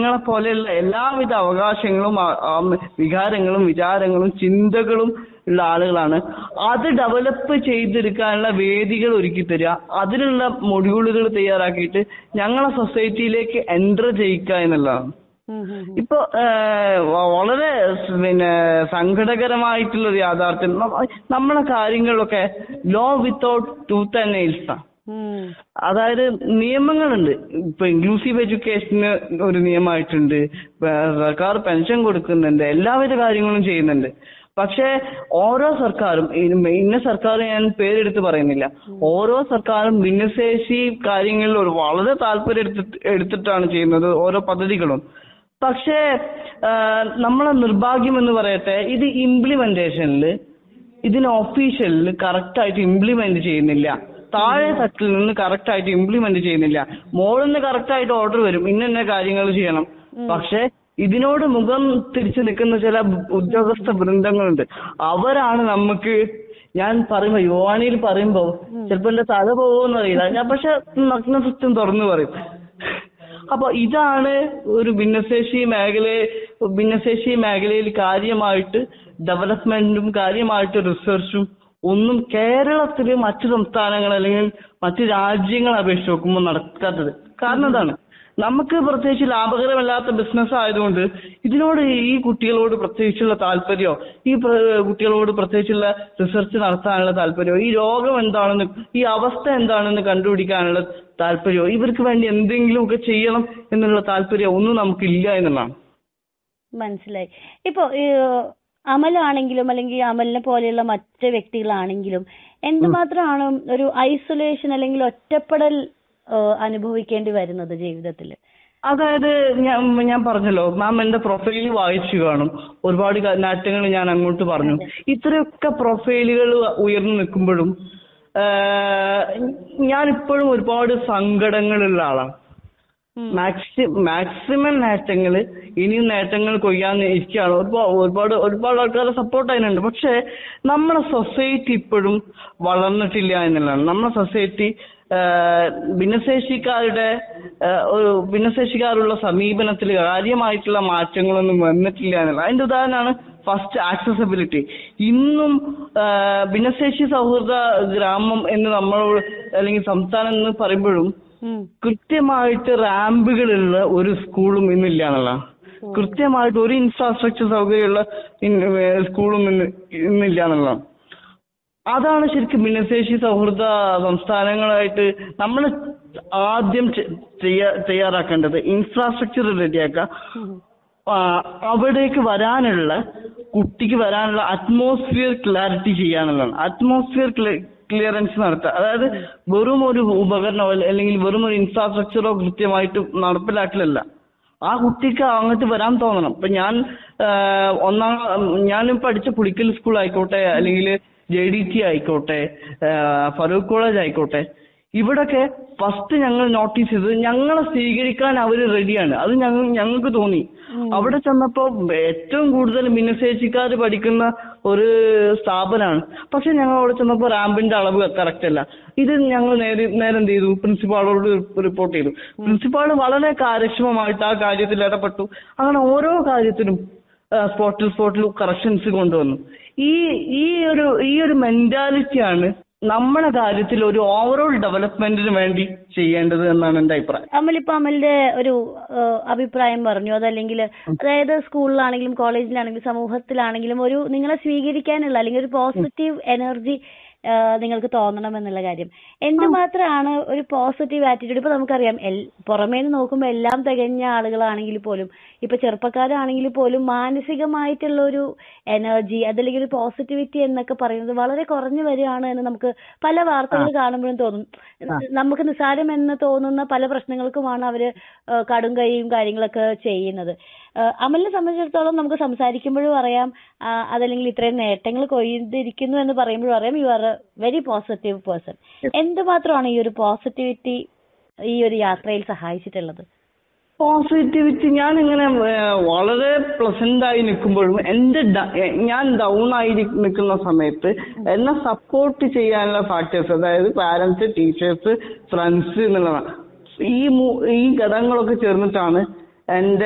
ഞങ്ങളെ പോലെയുള്ള എല്ലാവിധ അവകാശങ്ങളും ആ, ആ, വികാരങ്ങളും വിചാരങ്ങളും ചിന്തകളും ഉള്ള ആളുകളാണ് അത് ഡെവലപ്പ് ചെയ്തെടുക്കാനുള്ള വേദികൾ ഒരുക്കി തരിക അതിനുള്ള മൊഡ്യൂളുകൾ തയ്യാറാക്കിയിട്ട് ഞങ്ങളെ സൊസൈറ്റിയിലേക്ക് എൻ്റർ ചെയ്യിക്കുക എന്നുള്ളതാണ് ഉം, ഉം, ഉം. ഇപ്പൊ ഏഹ്, വ- വളരെ സ് പിന്നെ സങ്കടകരമായിട്ടുള്ള ഒരു യാഥാർത്ഥ്യം നമ്മ- നമ്മളെ കാര്യങ്ങളിലൊക്കെ law without tooth and nails ആണ് ഉം. അതായത് നിയമങ്ങളുണ്ട് ഇപ്പൊ ഇൻക്ലൂസീവ് എഡ്യൂക്കേഷന് ഒരു നിയമമായിട്ടുണ്ട് ഇപ്പൊ സർക്കാർ പെൻഷൻ കൊടുക്കുന്നുണ്ട് എല്ലാവിധ കാര്യങ്ങളും ചെയ്യുന്നുണ്ട് പക്ഷേ ഓരോ സർക്കാരും ഇന്ന ഇന്ന സർക്കാർ ഞാൻ പേരെടുത്ത് പറയുന്നില്ല ഓരോ സർക്കാരും ഭിന്നശേഷി കാര്യങ്ങളിൽ ഒരു വളരെ താല്പര്യം എടുത്തിട്ട് എടുത്തിട്ടാണ് ചെയ്യുന്നത് ഓരോ പദ്ധതികളും പക്ഷേ ആ, നമ്മളെ നിർഭാഗ്യം എന്ന് പറയട്ടെ ഇത് ഇംപ്ലിമെന്റേഷനിൽ ഇതിന് ഒഫീഷ്യലിൽ കറക്റ്റ് ആയിട്ട് ഇംപ്ലിമെന്റ് ചെയ്യുന്നില്ല താഴെ തട്ടിൽ നിന്ന് കറക്റ്റ് ആയിട്ട് ഇംപ്ലിമെന്റ് ചെയ്യുന്നില്ല മോളിൽ നിന്ന് കറക്റ്റ് ആയിട്ട് ഓർഡർ വരും ഇന്ന ഇന്ന കാര്യങ്ങൾ ചെയ്യണം പക്ഷെ ഇതിനോട് മുഖം തിരിച്ചു നിൽക്കുന്ന ചില ഉദ്യോഗസ്ഥ വൃന്ദങ്ങളുണ്ട് അവരാണ് നമുക്ക് ഞാൻ പറയുമ്പോ യുവാനിയിൽ പറയുമ്പോ ചിലപ്പോ എന്റെ തല പോകുമെന്ന് അറിയില്ല ഞാൻ പക്ഷെ നഗ്ന സത്യം തുറന്നു പറയും അപ്പൊ ഇതാണ് ഒരു ഭിന്നശേഷി മേഖലയെ ഭിന്നശേഷി മേഖലയിൽ കാര്യമായിട്ട് ഡെവലപ്മെന്റും കാര്യമായിട്ട് റിസർച്ചും ഒന്നും കേരളത്തില് മറ്റു സംസ്ഥാനങ്ങൾ അല്ലെങ്കിൽ മറ്റു രാജ്യങ്ങളെ അപേക്ഷിച്ച് നോക്കുമ്പോൾ നടക്കാത്തത് കാരണം എന്താണ് നമുക്ക് പ്രത്യേകിച്ച് ലാഭകരമല്ലാത്ത ബിസിനസ് ആയതുകൊണ്ട് ഇതിനോട് ഈ കുട്ടികളോട് പ്രത്യേകിച്ചുള്ള താല്പര്യമോ ഈ പ്ര- കുട്ടികളോട് പ്രത്യേകിച്ചുള്ള റിസർച്ച് നടത്താനുള്ള താല്പര്യമോ ഈ രോഗം എന്താണെന്ന് ഈ അവസ്ഥ എന്താണെന്ന് കണ്ടുപിടിക്കാനുള്ള താല്പര്യമോ ഇവർക്ക് വേണ്ടി എന്തെങ്കിലുമൊക്കെ ചെയ്യണം എന്നുള്ള താല്പര്യമോ ഒന്നും നമുക്കില്ല എന്നുള്ളതാണ് മനസ്സിലായി ഇപ്പൊ ഈ, അമലാണെങ്കിലും അല്ലെങ്കിൽ അമലിനെ പോലെയുള്ള മറ്റ് വ്യക്തികളാണെങ്കിലും എന്തുമാത്രമാണ് ഒരു ഐസൊലേഷൻ അല്ലെങ്കിൽ ഒറ്റപ്പെടൽ ഏഹ്, അനുഭവിക്കേണ്ടി വരുന്നത് ജീവിതത്തിൽ അതായത് ഞാൻ ഞാൻ പറഞ്ഞല്ലോ മാം എന്റെ പ്രൊഫൈൽ വായിച്ചു കാണും ഒരുപാട് നാട്യങ്ങൾ ഞാൻ അങ്ങോട്ട് പറഞ്ഞു ഇത്രയൊക്കെ പ്രൊഫൈലുകൾ ഉയർന്നു നിൽക്കുമ്പോഴും ഞാൻ ഇപ്പോഴും ഒരുപാട് സങ്കടങ്ങളുള്ള ആളാണ് മാക്സി മാക്സിമം നേട്ടങ്ങൾ ഇനിയും നേട്ടങ്ങൾ കൊയ്യാൻ ഇരിക്കുകയാണ് ഒരുപാട് ഒരുപാട് ഒരുപാട് ആൾക്കാരെ സപ്പോർട്ട് അതിനുണ്ട് പക്ഷെ നമ്മുടെ സൊസൈറ്റി ഇപ്പോഴും വളർന്നിട്ടില്ല എന്നുള്ളതാണ് നമ്മുടെ സൊസൈറ്റി ഭിന്നശേഷിക്കാരുടെ ആ, ഒരു ഭിന്നശേഷിക്കാരുള്ള സമീപനത്തിൽ കാര്യമായിട്ടുള്ള മാറ്റങ്ങളൊന്നും വന്നിട്ടില്ല എന്നുള്ള അതിന്റെ ഉദാഹരണമാണ് ഫസ്റ്റ് ആക്സസബിലിറ്റി ഇന്നും ആ, ഭിന്നശേഷി സൗഹൃദ ഗ്രാമം എന്ന് നമ്മളോട് അല്ലെങ്കിൽ സംസ്ഥാനം എന്ന് പറയുമ്പോഴും ഉം. കൃത്യമായിട്ട് റാമ്പുകളുള്ള ഒരു സ്കൂളും ഇന്നില്ല എന്നുള്ളതാണ് കൃത്യമായിട്ട് ഒരു ഇൻഫ്രാസ്ട്രക്ചർ സൗകര്യമുള്ള ഇൻ- ഏഹ് സ്കൂളും ഇന്ന് ഇന്നില്ല എന്നുള്ളതാണ് അതാണ് ശരിക്കും ഭിന്നശേഷി സൗഹൃദ സംസ്ഥാനങ്ങളായിട്ട് നമ്മൾ ആദ്യം ചെ- ചെയ്യാ- തയ്യാറാക്കേണ്ടത് ഇൻഫ്രാസ്ട്രക്ചർ റെഡിയാക്കുക ആ, അവിടേക്ക് വരാനുള്ള കുട്ടിക്ക് വരാനുള്ള അറ്റ്മോസ്ഫിയർ ക്ലാരിറ്റി ചെയ്യാനുള്ളതാണ് അറ്റ്മോസ്ഫിയർ ക്ലിയറൻസ് നടത്തുക അതായത് വെറും ഒരു ഉപകരണമോ അല്ല- അല്ലെങ്കിൽ വെറും ഒരു ഇൻഫ്രാസ്ട്രക്ചറോ കൃത്യമായിട്ട് നടപ്പിലാക്കലല്ല ആ കുട്ടിക്ക് അങ്ങോട്ട് വരാൻ തോന്നണം ഇപ്പൊ ഞാൻ ആ, ഒന്നാം ഞാൻ പഠിച്ച പുളിക്കൽ സ്കൂൾ ആയിക്കോട്ടെ അല്ലെങ്കിൽ ജെ ഡി ടി ആയിക്കോട്ടെ ആ, ഫറൂഖ് കോളേജ് ആയിക്കോട്ടെ ഇവിടൊക്കെ ഫസ്റ്റ് ഞങ്ങൾ നോട്ടീസ് ചെയ്തത് ഞങ്ങളെ സ്വീകരിക്കാൻ അവർ റെഡിയാണ് അത് ഞങ്ങൾ ഞങ്ങൾക്ക് തോന്നി അവിടെ ചെന്നപ്പോ ഏറ്റവും കൂടുതൽ ഭിന്നശേഷിക്കാർ പഠിക്കുന്ന ഒരു സ്ഥാപനമാണ് പക്ഷെ ഞങ്ങൾ അവിടെ ചെന്നപ്പോ റാമ്പിന്റെ അളവ് കറക്റ്റ് അല്ല ഇത് ഞങ്ങൾ നേരെ നേരെ എന്ത് ചെയ്തു പ്രിൻസിപ്പാളോട് റിപ്പോർട്ട് ചെയ്തു പ്രിൻസിപ്പാൾ വളരെ കാര്യക്ഷമമായിട്ട് ആ കാര്യത്തിൽ ഇടപെട്ടു അങ്ങനെ ഓരോ കാര്യത്തിലും സ്പോട്ടിൽ സ്പോട്ടിൽ കറക്ഷൻസ് കൊണ്ടുവന്നു ഈ ഈ ഒരു ഈ ഒരു മെന്റാലിറ്റിയാണ് നമ്മുടെ കാര്യത്തിൽ ഒരു ഓവറോൾ ഡെവലപ്മെന്റിന് വേണ്ടി ചെയ്യേണ്ടത് എന്നാണ് എന്റെ അഭിപ്രായം അമലിപ്പോ അമലിന്റെ ഒരു ഏഹ്, അഭിപ്രായം പറഞ്ഞു അതല്ലെങ്കിൽ അതായത് സ്കൂളിലാണെങ്കിലും കോളേജിലാണെങ്കിലും സമൂഹത്തിലാണെങ്കിലും ഒരു നിങ്ങളെ സ്വീകരിക്കാനുള്ള അല്ലെങ്കിൽ ഒരു പോസിറ്റീവ് എനർജി നിങ്ങൾക്ക് തോന്നണം എന്നുള്ള കാര്യം എന്തുമാത്രമാണ് ഒരു പോസിറ്റീവ് ആറ്റിറ്റ്യൂഡ് ഇപ്പൊ നമുക്കറിയാം എൽ- പുറമേ നിന്ന് നോക്കുമ്പോൾ എല്ലാം തികഞ്ഞ ആളുകളാണെങ്കിൽ പോലും ഇപ്പൊ ചെറുപ്പക്കാരാണെങ്കിൽ പോലും മാനസികമായിട്ടുള്ള ഒരു എനർജി അതല്ലെങ്കിൽ ഒരു പോസിറ്റിവിറ്റി എന്നൊക്കെ പറയുന്നത് വളരെ കുറഞ്ഞു വരികയാണ് എന്ന് നമുക്ക് പല വാർത്തകൾ കാണുമ്പോഴും തോന്നും നമുക്ക് നിസ്സാരം എന്ന് തോന്നുന്ന പല പ്രശ്നങ്ങൾക്കുമാണ് അവര് ഏഹ് കടും കൈയും കാര്യങ്ങളൊക്കെ ചെയ്യുന്നത് ഏഹ് അമലിനെ സംബന്ധിച്ചിടത്തോളം നമുക്ക് സംസാരിക്കുമ്പോഴും അറിയാം ആ, അതല്ലെങ്കിൽ ഇത്രയും നേട്ടങ്ങൾ കൊയ്തിരിക്കുന്നു എന്ന് പറയുമ്പോഴും അറിയാം you are a very positive person എന്തുമാത്രമാണ് ഈ ഒരു പോസിറ്റിവിറ്റി ഈ ഒരു യാത്രയിൽ സഹായിച്ചിട്ടുള്ളത് പോസിറ്റിവിറ്റി ഞാൻ ഇങ്ങനെ ഏഹ്, വളരെ പ്ലസന്റ് ആയി നിൽക്കുമ്പോഴും എന്റെ ഡ- എ- ഞാൻ ഡൗൺ ആയി നി- നിൽക്കുന്ന സമയത്ത് എന്നെ സപ്പോർട്ട് ചെയ്യാനുള്ള ഫാക്ടേഴ്സ് അതായത് പാരന്റ്സ് ടീച്ചേഴ്സ് ഫ്രണ്ട്സ് എന്നുള്ളതാണ് ഈ മൂ- ഈ ഘടകങ്ങളൊക്കെ ചേർന്നിട്ടാണ് എന്റെ